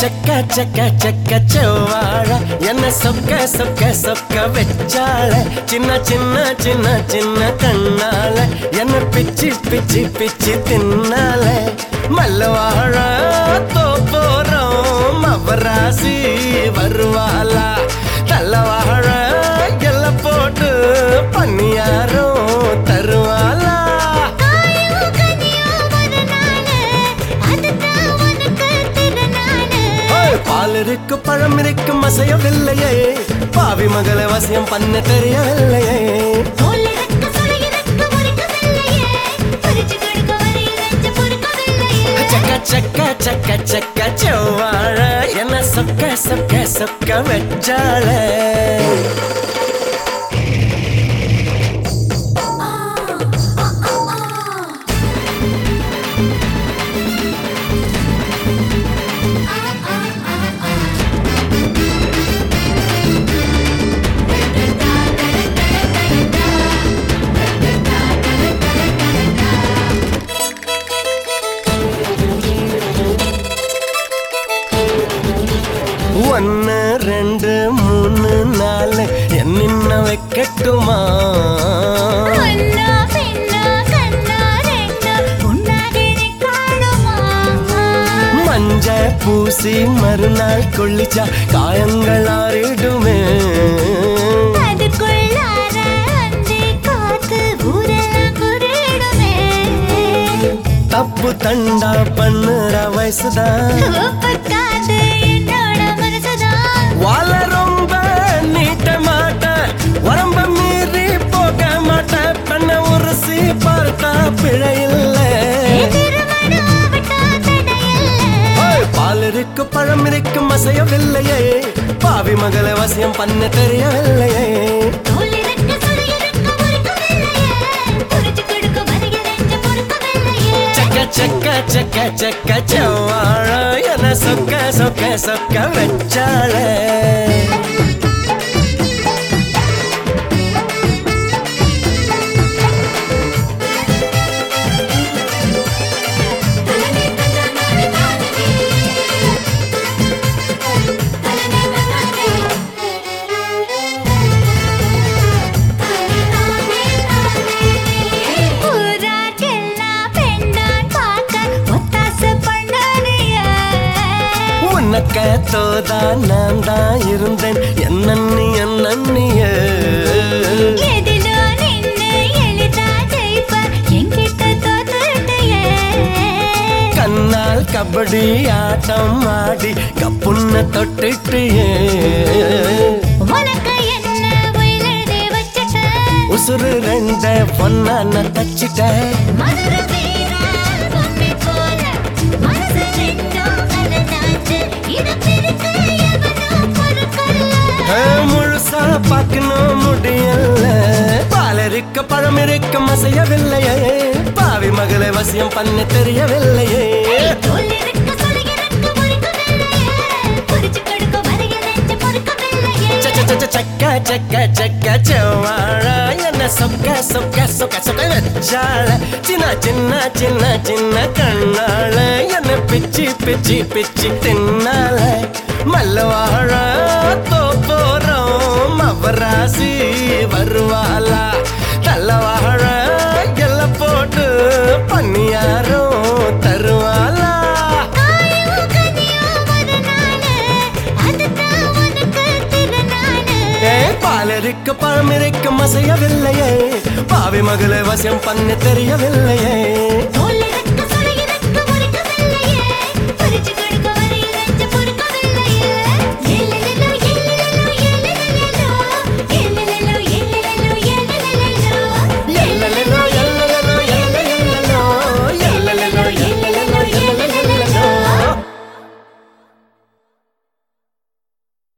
செக்க செக்க செக்க செவ்வாழ என்ன சொக்க சொக்க சொக்க வச்சாள சின்ன சின்ன சின்ன சின்ன கண்ணால என்ன பிச்சு பிச்சு பிச்சு தின்னால மல்லவாழ தோப்போறோம் மவராசி வருவாளா தள்ளவாழ எல்ல போட்டு பண்ணியாரோ தருவாளா காயோ கனியோ ஒரு நாளு அதுதான் உனக்கு திருநாளு ஏய், பால் இருக்கு பழம் இருக்கு மசையவில்லையே பாவி மகளை வசியம் பண்ண தெரியவில்லையே தோல் இறக்க சுளி இறக்க முறிக்கவில்லையே பறிச்சு கொடுக்க வரையில் நெஞ்சு பொறுக்கவில்லையே சக்க சக்க சக்க சக்க செவ்வாழ என்ன சொக்க சொக்க சொக்க வச்சாள ஒன்னு ரெண்டு மூணு நாலு என்ன வைக்கட்டுமா ஒன்னா பின்னா கண்ணா ரெண்டா உன்னாடி நீ காணுமா மஞ்ச பூசி மறுநாள் கொள்ளிச்சா காயங்கள் ஆறிடுமே அதுக்குள்ளார அந்தி காத்து ஊரெல்லாம் குருடுமே தப்பு தண்டா பண்ணுற வயசுதான் ஒப்புக்காது என்னோட மனசுதான் வாழ ரொம்ப நீட்ட மாட்ட உடம்ப மீறி போக மாட்ட பண்ண உரசி பார்த்தா பிழை இல்லை திருமணம் ஆவட்டா தடையில்லை ஏய், பால் இருக்கு பழம் இருக்கு மசையவில்லையே பாவி மகளை வசியம் பண்ண தெரியவில்லையே தோல் இறக்க சுளி இறக்க முறிக்கவில்லையே புரிச்சு கொடுக்க வரையில் நெஞ்சு பொறுக்கவில்லையே சக்க சக்க சக்க சக்க செவ்வாழ என சொக்க சொக்க சொக்க வச்சாளே ஊரார்க்கெல்லாம் பெண்ணான் பார்க்க ஒத்தாசை பண்ணாதீங்க. உனக்க தோதா நான் தான் இருந்தேன் என்னன்னி என்னன்னிய எதிலோ நின்னு எளிதா ஜெயிப்ப, என்கிட்ட தோத்துட்டியே. கண்ணால் கபடி ஆட்டம் ஆடி கப்புன்ன தொட்டுட்டியே உனக்கு என்ன உயில் எழுதி வச்சிட்ட? உசுறு ரெண்ட பொண்ணான தச்சிட்டேன் மதுரை வீரா, பொம்மை போல, மனசு ரெண்டும் கலந்தாச்சு. இதை பிரிக்க எவனும் பொறுக்கல்ல. ஆ, முழுசா பார்க்கணும் முடியல பால் இருக்க பழம் இருக்க மசையவில்லையே பாவி மகளை வசியம் பண்ண தெரியவில்லையே தோல் இறக்க சுளி இறக்க முறிக்கவில்லையே. புரிச்சு கொடுக்க வரையில் நெஞ்சு பொறுக்கவில்லையே. ச, ச, ச, ச, சக்க சக்க சக்க செவ்வாழ என்ன சொக்க சொக்க சொக்க சொக்க வச்சாள சின்ன சின்ன சின்ன சின்ன கண்ணாள என்ன பிச்சி பிச்சி பிச்சி தின்னால மல்லவாழ தோப்போறோம் மவராசி வருவாளா தள்ளவாழ எல்ல போட்டு பண்ணியாரோ தருவாளா காயோ கனியோ ஒரு நாளு, அதுதான் உனக்கு திருநாளு. ஏ, பால் இருக்க பழம் இருக்க மசையவில்லையே பாவி மகளை வசியம் பண்ண தெரியவில்லையே